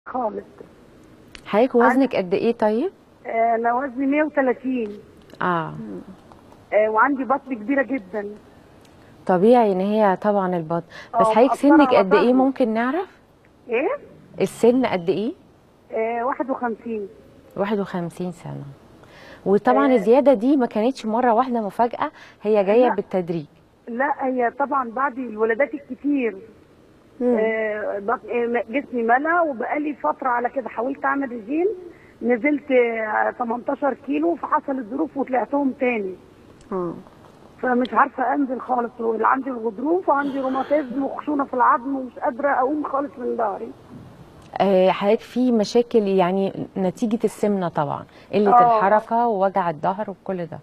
خالص حضرتك وزنك قد ايه طيب آه، انا وزني 130 اه آه، وعندي بطن كبيره جدا طبيعي ان هي طبعا البطن بس آه، حضرتك مأثرة سنك على قد ايه ظهري. ممكن نعرف ايه السن قد ايه آه، 51 51 سنه وطبعا آه. الزياده دي ما كانتش مره واحده مفاجاه هي جايه لا. بالتدريج لا هي طبعا بعد الولادات الكتير مم. آه، بط- آه، جسمي ملا وبقالي فتره على كده حاولت اعمل رجيم نزلت آه، 18 كيلو فحصلت ظروف وطلعتهم تاني اه فمش عارفه انزل خالص عندي الغضروف وعندي روماتيزم وخشونه في العظم ومش قادره اقوم خالص من ظهري آه، حضرتك في مشاكل يعني نتيجه السمنه طبعا قله آه. الحركه ووجع الظهر وكل ده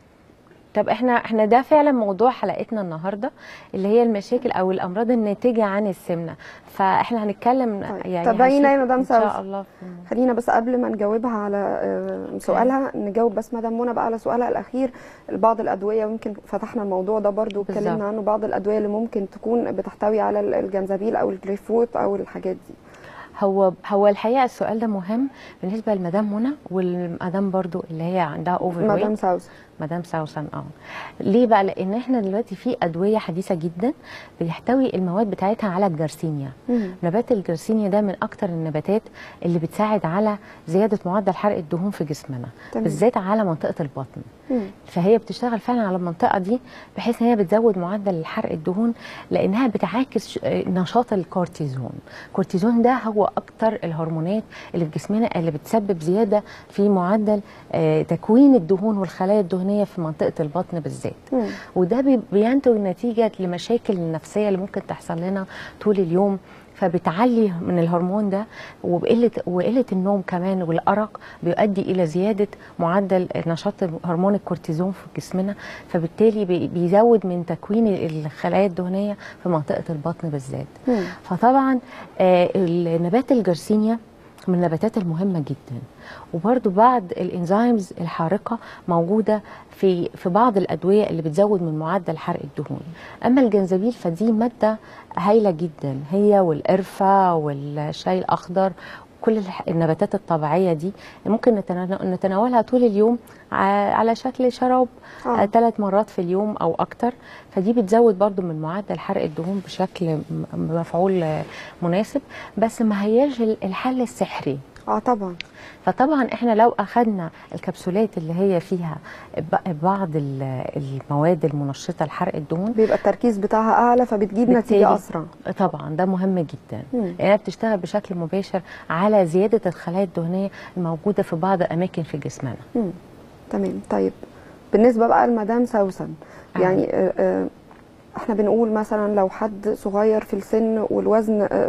طب احنا احنا ده فعلا موضوع حلقتنا النهارده اللي هي المشاكل او الامراض الناتجه عن السمنه فاحنا هنتكلم طيب، يعني تابعينا يا هنشوف مدام ان شاء سوسن. الله في- خلينا بس قبل ما نجاوبها على آه، سؤالها نجاوب بس مدام منى بقى على سؤالها الاخير بعض الادويه يمكن فتحنا الموضوع ده برضو بالظبط. واتكلمنا عنه بعض الادويه اللي ممكن تكون بتحتوي على ال- الجنزبيل او الجريب فروت او الحاجات دي هو هو الحقيقه السؤال ده مهم بالنسبه لمدام منى والمدام برضو اللي هي عندها اوفر مدام ساوس مدام سوسن اه ليه بقى لان احنا دلوقتي في ادويه حديثه جدا بيحتوي المواد بتاعتها على الجرسينيا مم. نبات الجرسينيا ده من اكتر النباتات اللي بتساعد على زياده معدل حرق الدهون في جسمنا تمام. بالذات على منطقه البطن مم. فهي بتشتغل فعلا على المنطقه دي بحيث ان هي بتزود معدل حرق الدهون لانها بتعاكس ش- آه، نشاط الكورتيزون الكورتيزون ده هو اكتر الهرمونات اللي في جسمنا اللي بتسبب زياده في معدل آه، تكوين الدهون والخلايا الدهنيه في منطقه البطن بالذات مم. وده بي- بينتج نتيجه لمشاكل النفسيه اللي ممكن تحصل لنا طول اليوم فبتعلي من الهرمون ده وبقله وقله النوم كمان والارق بيؤدي الى زياده معدل نشاط هرمون الكورتيزون في جسمنا فبالتالي بي- بيزود من تكوين الخلايا الدهنيه في منطقه البطن بالذات مم. فطبعا آه، النبات الجرسينيا من النباتات المهمة جدا وبرضو بعض الانزيمز الحارقة موجودة في في بعض الأدوية اللي بتزود من معدل حرق الدهون أما الجنزبيل فدي مادة هايلة جدا هي والقرفة والشاي الأخضر كل الح- النباتات الطبيعية دي ممكن نتنا- نتناولها طول اليوم ع- على شكل شراب آه. ثلاث مرات في اليوم أو أكتر فدي بتزود برضو من معدل حرق الدهون بشكل م- مفعول آه، مناسب بس ما هياش ال- الحل السحري اه طبعا فطبعا احنا لو اخذنا الكبسولات اللي هي فيها ب- بعض ال- المواد المنشطه لحرق الدهون بيبقى التركيز بتاعها اعلى فبتجيب بالتالي- نتيجه اسرع طبعا ده مهم جدا مم. لانها بتشتغل بشكل مباشر على زياده الخلايا الدهنيه الموجوده في بعض اماكن في جسمنا مم. تمام طيب بالنسبه بقى لمدام سوسن آه. يعني آه، آه، احنا بنقول مثلا لو حد صغير في السن والوزن آه،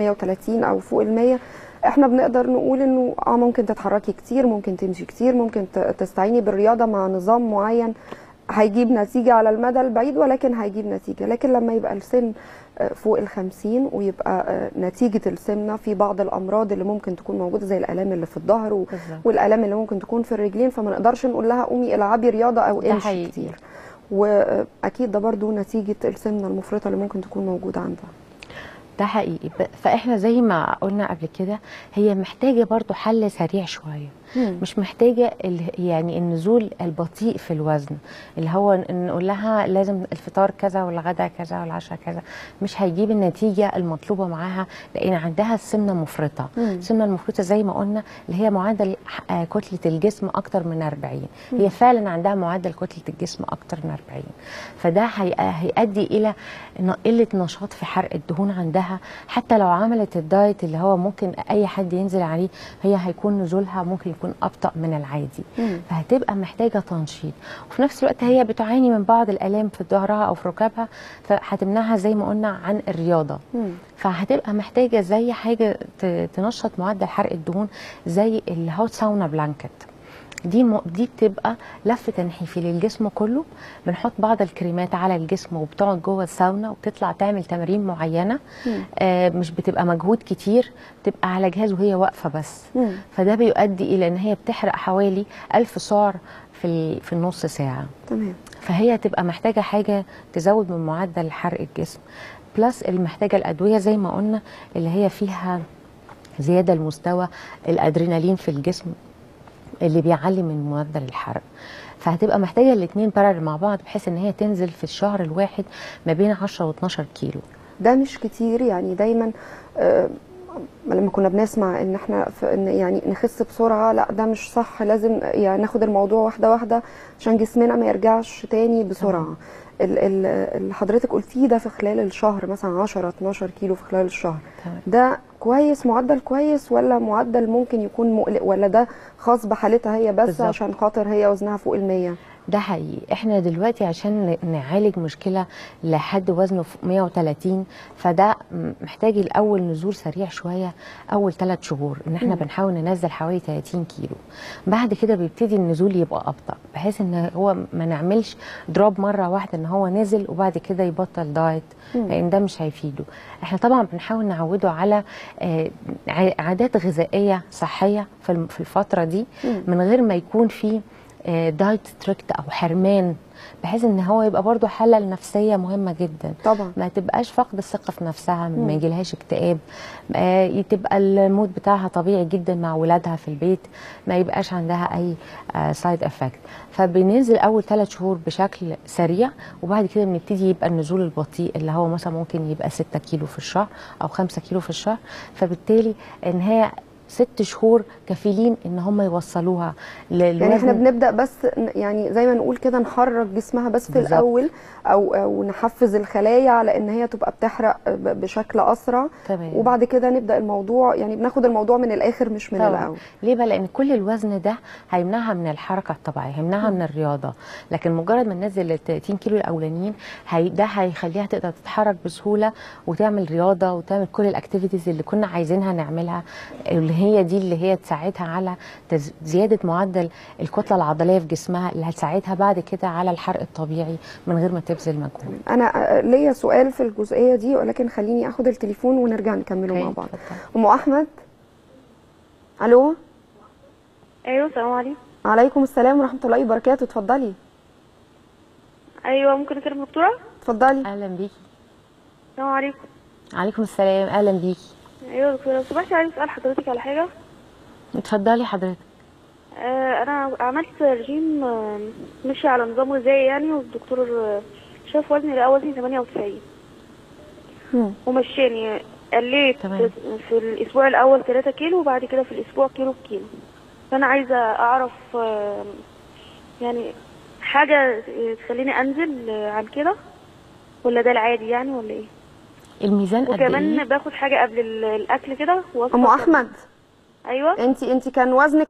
130 او فوق ال 100 احنا بنقدر نقول انه اه ممكن تتحركي كتير ممكن تمشي كتير ممكن ت- تستعيني بالرياضه مع نظام معين هيجيب نتيجه على المدى البعيد ولكن هيجيب نتيجه لكن لما يبقى السن آه، فوق ال 50 ويبقى آه، نتيجه السمنه في بعض الامراض اللي ممكن تكون موجوده زي الالام اللي في الظهر و- بالظبط. والالام اللي ممكن تكون في الرجلين فما نقدرش نقول لها قومي العبي رياضه او ده امشي حقيقي. كتير واكيد ده برضو نتيجه السمنه المفرطه اللي ممكن تكون موجوده عندها ده حقيقي ب- فاحنا زي ما قلنا قبل كده هي محتاجه برضو حل سريع شويه مم. مش محتاجه ال- يعني النزول البطيء في الوزن اللي هو ن- نقول لها لازم الفطار كذا والغدا كذا والعشاء كذا مش هيجيب النتيجه المطلوبه معاها لان عندها السمنه مفرطه مم. السمنه المفرطه زي ما قلنا اللي هي معدل ح- آه، كتله الجسم اكتر من 40 هي فعلا عندها معدل كتله الجسم اكتر من 40 فده هي- هيؤدي الى ن- قله نشاط في حرق الدهون عندها حتى لو عملت الدايت اللي هو ممكن اي حد ينزل عليه هي هيكون نزولها ممكن يكون ابطا من العادي مم. فهتبقى محتاجه تنشيط وفي نفس الوقت هي بتعاني من بعض الالام في ظهرها او في ركبها فهتمنعها زي ما قلنا عن الرياضه مم. فهتبقى محتاجه زي حاجه ت- تنشط معدل حرق الدهون زي الهوت ساونا بلانكت دي م... دي بتبقى لف تنحيفي للجسم كله بنحط بعض الكريمات على الجسم وبتقعد جوه الساونا وبتطلع تعمل تمارين معينه مم. آه مش بتبقى مجهود كتير بتبقى على جهاز وهي واقفه بس مم. فده بيؤدي الى ان هي بتحرق حوالي ألف سعر في ال... في النص ساعه تمام فهي تبقى محتاجه حاجه تزود من معدل حرق الجسم بلس اللي محتاجه الادويه زي ما قلنا اللي هي فيها زياده لمستوى الادرينالين في الجسم اللي بيعلي من معدل الحرق فهتبقى محتاجه الاثنين بارل مع بعض بحيث ان هي تنزل في الشهر الواحد ما بين 10 و12 كيلو ده مش كتير يعني دايما آه، لما كنا بنسمع ان احنا في ان يعني نخس بسرعه لا ده مش صح لازم يعني ناخد الموضوع واحده واحده عشان جسمنا ما يرجعش تاني بسرعه ال- ال- اللي حضرتك قلتيه ده في خلال الشهر مثلا 10 12 كيلو في خلال الشهر تمام. ده كويس معدل كويس ولا معدل ممكن يكون مقلق ولا ده خاص بحالتها هي بس بالظبط. عشان خاطر هي وزنها فوق المية ده حقيقي احنا دلوقتي عشان ن- نعالج مشكله لحد وزنه فوق 130 فده م- محتاج الاول نزول سريع شويه اول ثلاث شهور ان احنا بنحاول ننزل حوالي 30 كيلو بعد كده بيبتدي النزول يبقى ابطا بحيث ان هو ما نعملش دروب مره واحده ان هو نزل وبعد كده يبطل دايت لان ده مش هيفيده احنا طبعا بنحاول نعوده على آه، ع- عادات غذائيه صحيه في الم- في الفتره دي من غير ما يكون في آه، دايت ستريكت او حرمان بحيث ان هو يبقى برضو حاله نفسيه مهمه جدا طبعا ما تبقاش فاقد الثقه في نفسها ما يجيلهاش اكتئاب آه، تبقى المود بتاعها طبيعي جدا مع ولادها في البيت ما يبقاش عندها اي سايد افكت فبننزل اول ثلاث شهور بشكل سريع وبعد كده بنبتدي يبقى النزول البطيء اللي هو مثلا ممكن يبقى 6 كيلو في الشهر او 5 كيلو في الشهر فبالتالي ان هي ست شهور كفيلين ان هم يوصلوها للوزن يعني احنا بنبدا بس ن- يعني زي ما نقول كده نحرك جسمها بس في بالظبط. الاول او او نحفز الخلايا على ان هي تبقى بتحرق ب- بشكل اسرع تمام. وبعد كده نبدا الموضوع يعني بناخد الموضوع من الاخر مش من طبعا الاول ليه بقى لان كل الوزن ده هيمنعها من الحركه الطبيعيه هيمنعها من الرياضه لكن مجرد ما ننزل ال 30 كيلو الاولانيين هي ده هيخليها تقدر تتحرك بسهوله وتعمل رياضه وتعمل كل الاكتيفيتيز اللي كنا عايزينها نعملها اللي هي دي اللي هي تساعدها على تز- زياده معدل الكتله العضليه في جسمها اللي هتساعدها بعد كده على الحرق الطبيعي من غير ما تبذل مجهود انا آه، ليا سؤال في الجزئيه دي ولكن خليني اخد التليفون ونرجع نكمله مع أوكي، بعض اتفضل. ام احمد الو ايوه السلام عليكم عليكم السلام ورحمه الله وبركاته اتفضلي ايوه ممكن اكلم الدكتوره اتفضلي اهلا بيكي السلام عليكم عليكم السلام اهلا بيكي ايوه يا دكتوره لو سمحتي عايز اسال حضرتك على حاجه اتفضلي حضرتك آه انا عملت رجيم آه، ماشي على نظام غذائي يعني والدكتور آه، شاف وزني الاول وزني 98 مم. ومشاني قليت تمام. في الاسبوع الاول 3 كيلو وبعد كده في الاسبوع كيلو بكيلو فانا عايزه اعرف آه، يعني حاجه تخليني انزل آه، عن كده ولا ده العادي يعني ولا ايه الميزان قد وكمان ايه باخد حاجه قبل ال- الاكل كده وصفة ام احمد ايوه انت انت كان وزنك